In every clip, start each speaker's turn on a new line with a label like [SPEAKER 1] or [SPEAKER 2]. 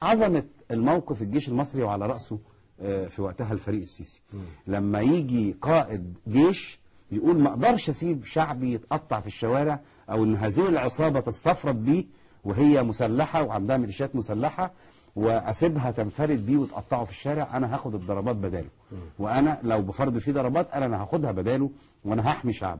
[SPEAKER 1] عظمه الموقف الجيش المصري وعلى راسه آه، في وقتها الفريق السيسي لما يجي قائد جيش يقول ما اقدرش اسيب شعبي يتقطع في الشوارع او ان هذه العصابه تستفرد بيه وهي مسلحه وعندها ميليشيات مسلحه واسيبها تنفرد بيه وتقطعه في الشارع انا هاخد الضربات بداله وانا لو بفرض فيه ضربات انا أنا هاخدها بداله وانا هحمي شعبي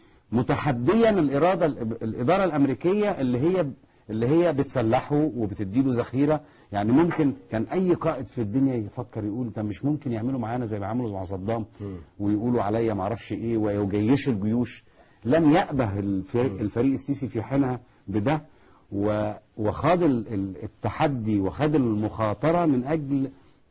[SPEAKER 1] متحديا الاراده الاداره الامريكيه اللي هي اللي هي بتسلحه وبتديله ذخيره يعني ممكن كان اي قائد في الدنيا يفكر يقول ده مش ممكن يعملوا معانا زي ما عملوا مع صدام ويقولوا عليا ما اعرفش ايه ويجيش الجيوش لم يأبه الفريق, الفريق السيسي في حينها بده و- وخاض ال- ال- التحدي وخاض المخاطره من اجل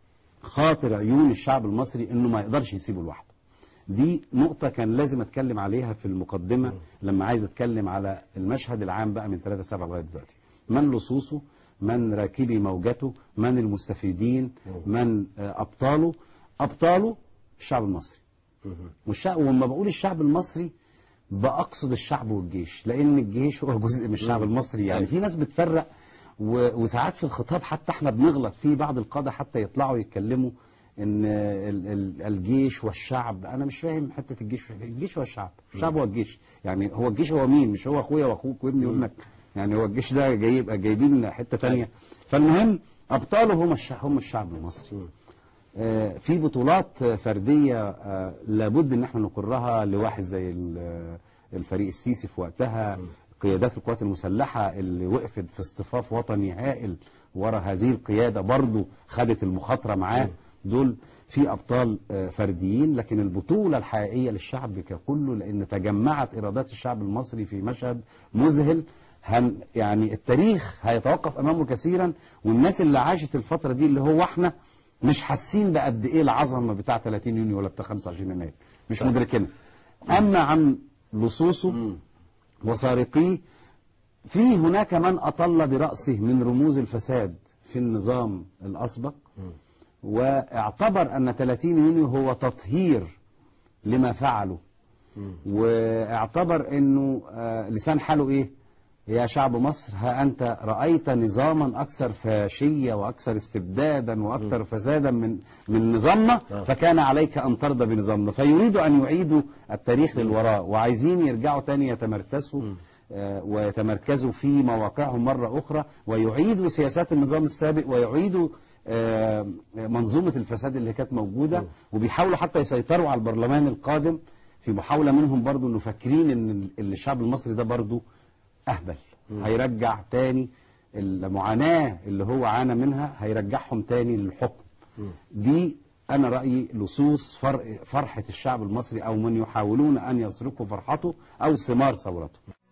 [SPEAKER 1] خاطر عيون الشعب المصري انه ما يقدرش يسيبه لوحده دي نقطة كان لازم اتكلم عليها في المقدمة لما عايز اتكلم على المشهد العام بقى من 3 7 لغاية دلوقتي من لصوصه من راكبي موجته من المستفيدين من آه، ابطاله ابطاله الشعب المصري والشعب ولما بقول الشعب المصري بقصد الشعب والجيش لان الجيش هو جزء من الشعب المصري يعني في ناس بتفرق و- وساعات في الخطاب حتى احنا بنغلط في بعض القاده حتى يطلعوا يتكلموا ان ال- ال- الجيش والشعب انا مش فاهم حته الجيش الجيش هو الشعب الشعب هو الجيش يعني هو الجيش هو مين مش هو اخويا واخوك وابني وابنك يعني هو الجيش ده جاي يبقى جايبين حته تانية فالمهم ابطاله هم الشعب هم الشعب المصري آه، في بطولات آه، فردية آه، لابد ان احنا نقرها لواحد زي ال- آه، الفريق السيسي في وقتها قيادات القوات المسلحة اللي وقفت في اصطفاف وطني هائل ورا هذه القيادة برضو خدت المخاطرة معاه دول في أبطال آه، فرديين لكن البطولة الحقيقية للشعب ككله لأن تجمعت إرادات الشعب المصري في مشهد مذهل هن يعني التاريخ هيتوقف أمامه كثيرا والناس اللي عاشت الفترة دي اللي هو احنا مش حاسين بقد ايه العظمه بتاع 30 يونيو ولا بتاع 25 يناير مش مدركينها اما عن لصوصه وسارقيه في هناك من اطل براسه من رموز الفساد في النظام الاسبق واعتبر ان 30 يونيو هو تطهير لما فعله واعتبر انه آه، لسان حاله ايه يا شعب مصر ها أنت رأيت نظاما أكثر فاشية وأكثر استبدادا وأكثر فسادا من من نظامنا فكان عليك أن ترضى بنظامنا فيريدوا أن يعيدوا التاريخ للوراء وعايزين يرجعوا تاني يتمركزوا آه، ويتمركزوا في مواقعهم مرة أخرى ويعيدوا سياسات النظام السابق ويعيدوا آه، منظومة الفساد اللي كانت موجودة وبيحاولوا حتى يسيطروا على البرلمان القادم في محاولة منهم برضو انه فاكرين ان ال- الشعب المصري ده برضو اهبل هيرجع تاني المعاناة اللي هو عانى منها هيرجعهم تاني للحكم دي انا رأيي لصوص فر- فرحة الشعب المصري او من يحاولون ان يسرقوا فرحته او ثمار ثورته